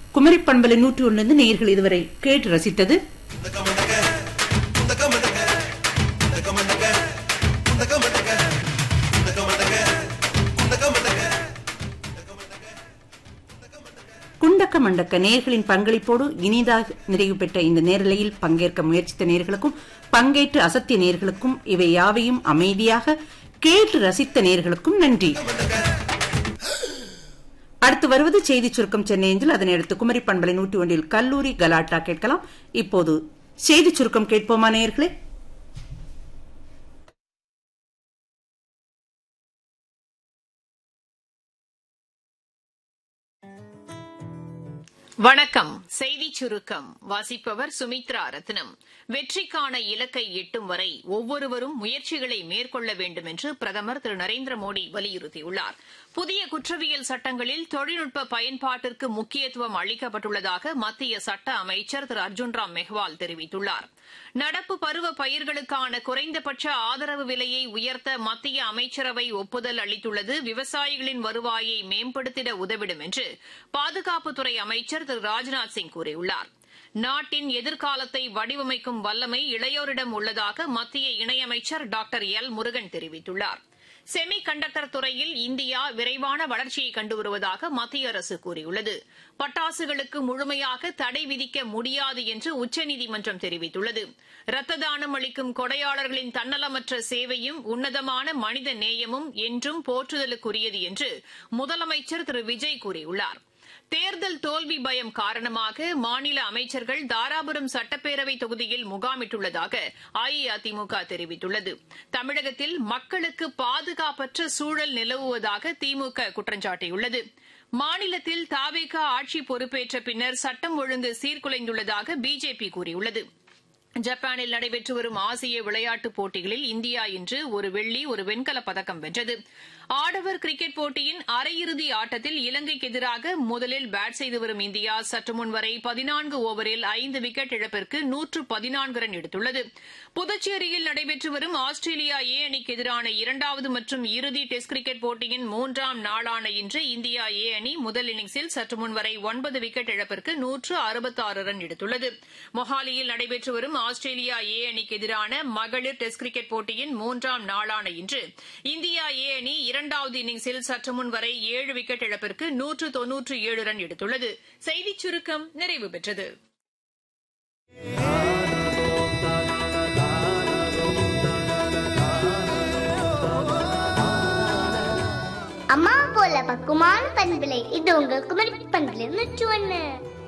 குமரி பண்பலை நூற்றி ஒன்றிலிருந்து நேயர்கள் இதுவரை கேட்டு ரசித்தது குண்டக்க மண்டக்க நேர்களின் பங்களிப்போடு இனிதாக நிறைவு பெற்ற இந்த நேரலையில் பங்கேற்க முயற்சித்த நேர்களுக்கும் பங்கேற்று அசத்திய நேர்களுக்கும் இவை யாவையும் அமைதியாக கேட்டு ரசித்த நேர்களுக்கும் நன்றி அடுத்து வருவது செய்தி சுருக்கம் சென்னை அஞ்சல் அதனை அடுத்து குமரி பண்பலை நூற்றி ஒன்றில் கல்லூரி கலாட்டா கேட்கலாம் இப்போது செய்தி சுருக்கம் கேட்போமா நேயர்களே வணக்கம் செய்தி சுருக்கம் வாசிப்பவர் சுமித்ரா ரத்னம் வெற்றிக்கான இலக்கை எட்டும் வரை ஒவ்வொருவரும் முயற்சிகளை மேற்கொள்ள வேண்டும் என்று பிரதமர் திரு நரேந்திர மோடி வலியுறுத்தியுள்ளார் புதிய குற்றவியல் சட்டங்களில் தொழில்நுட்ப பயன்பாட்டிற்கு முக்கியத்துவம் அளிக்கப்பட்டுள்ளதாக மத்திய சட்ட அமைச்சர் திரு அர்ஜுன் ராம் மெஹ்வால் தெரிவித்துள்ளார் நடப்பு பருவ பயிர்களுக்கான குறைந்தபட்ச ஆதரவு விலையை உயர்த்த மத்திய அமைச்சரவை ஒப்புதல் அளித்துள்ளது விவசாயிகளின் வருவாயை மேம்படுத்திட உதவிடும் என்று பாதுகாப்புத்துறை அமைச்சர் திரு ராஜ்நாத் சிங் கூறியுள்ளார் நாட்டின் எதிர்காலத்தை வடிவமைக்கும் வல்லமை இளையோரிடம் உள்ளதாக மத்திய இணையமைச்சர் டாக்டர் எல் முருகன் தெரிவித்துள்ளார் செமி கண்டக்டர் துறையில் இந்தியா விரைவான வளர்ச்சியை கண்டு வருவதாக மத்திய அரசு கூறியுள்ளது பட்டாசுகளுக்கு முழுமையாக தடை விதிக்க முடியாது என்று உச்சநீதிமன்றம் தெரிவித்துள்ளது ரத்த தானம் அளிக்கும் கொடையாளர்களின் தன்னலமற்ற சேவையும் உன்னதமான மனித நேயமும் என்றும் போற்றுதலுக்குரியது என்று முதலமைச்சர் திரு விஜய் கூறியுள்ளார் தேர்தல் தோல்வி பயம் காரணமாக மாநில அமைச்சர்கள் தாராபுரம் சட்டப்பேரவை தொகுதியில் முகாமிட்டுள்ளதாக அஇஅதிமுக தெரிவித்துள்ளது தமிழகத்தில் மக்களுக்கு பாதுகாப்பற்ற சூழல் நிலவுவதாக திமுக குற்றஞ்சாட்டியுள்ளது மாநிலத்தில் தாவேக ஆட்சி பொறுப்பேற்ற பின்னர் சட்டம் ஒழுங்கு சீர்குலைந்துள்ளதாக பிஜேபி கூறியுள்ளது ஜப்பானில் நடைபெற்று வரும் ஆசிய விளையாட்டுப் போட்டிகளில் இந்தியா இன்று ஒரு வெள்ளி ஒரு வெண்கலப் பதக்கம் வென்றது ஆடவர் கிரிக்கெட் போட்டியின் அரையிறுதி ஆட்டத்தில் இலங்கைக்கு எதிராக முதலில் பேட் செய்து வரும் இந்தியா சற்று முன் வரை பதினான்கு ஓவரில் ஐந்து விக்கெட் இழப்பிற்கு நூற்று பதினான்கு ரன் எடுத்துள்ளது புதுச்சேரியில் நடைபெற்று வரும் ஆஸ்திரேலியா ஏ அணிக்கு எதிரான இரண்டாவது மற்றும் இறுதி டெஸ்ட் கிரிக்கெட் போட்டியின் மூன்றாம் நாளான இன்று இந்தியா ஏ அணி முதல் இன்னிங்ஸில் சற்று முன் வரை ஒன்பது விக்கெட் இழப்பிற்கு நூற்று அறுபத்தாறு ரன் எடுத்துள்ளது மொஹாலியில் நடைபெற்று வரும் ஆஸ்திரேலியா ஏ அணிக்கு எதிரான மகளிர் டெஸ்ட் கிரிக்கெட் போட்டியின் மூன்றாம் நாளான இன்று இந்தியா ஏ அணி இரண்டாவது இன்னிங்ஸில் சற்று முன் வரை ஏழு விக்கெட் இழப்பிற்கு நூற்று தொன்னூற்று ஏழு ரன் எடுத்துள்ளது செய்திச் சுருக்கம் நிறைவு பெற்றது அம்மா போல பக்குவமான பண்பிலை இது உங்கள் குமரி பண்பிலை நூற்று ஒண்ணு